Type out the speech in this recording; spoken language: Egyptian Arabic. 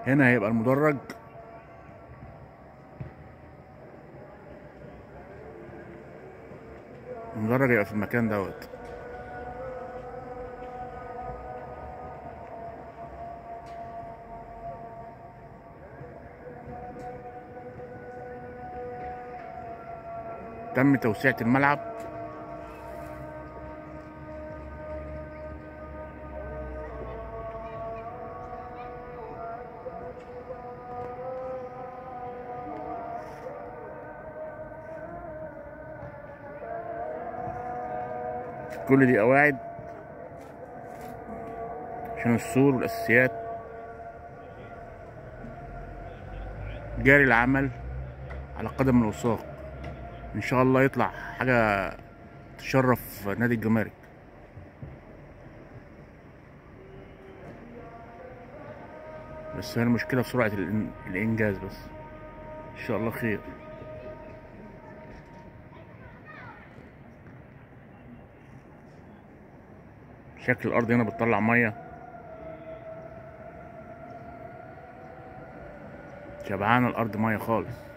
هنا هيبقى المدرج المدرج هيبقى في المكان دوت تم توسعة الملعب كل دي قواعد عشان السور والاساسيات جاري العمل على قدم الوثاق ان شاء الله يطلع حاجه تشرف نادي الجمارك بس هي المشكله في سرعه الإن- الانجاز بس ان شاء الله خير شكل الارض هنا بتطلع ميه شبعانه الارض ميه خالص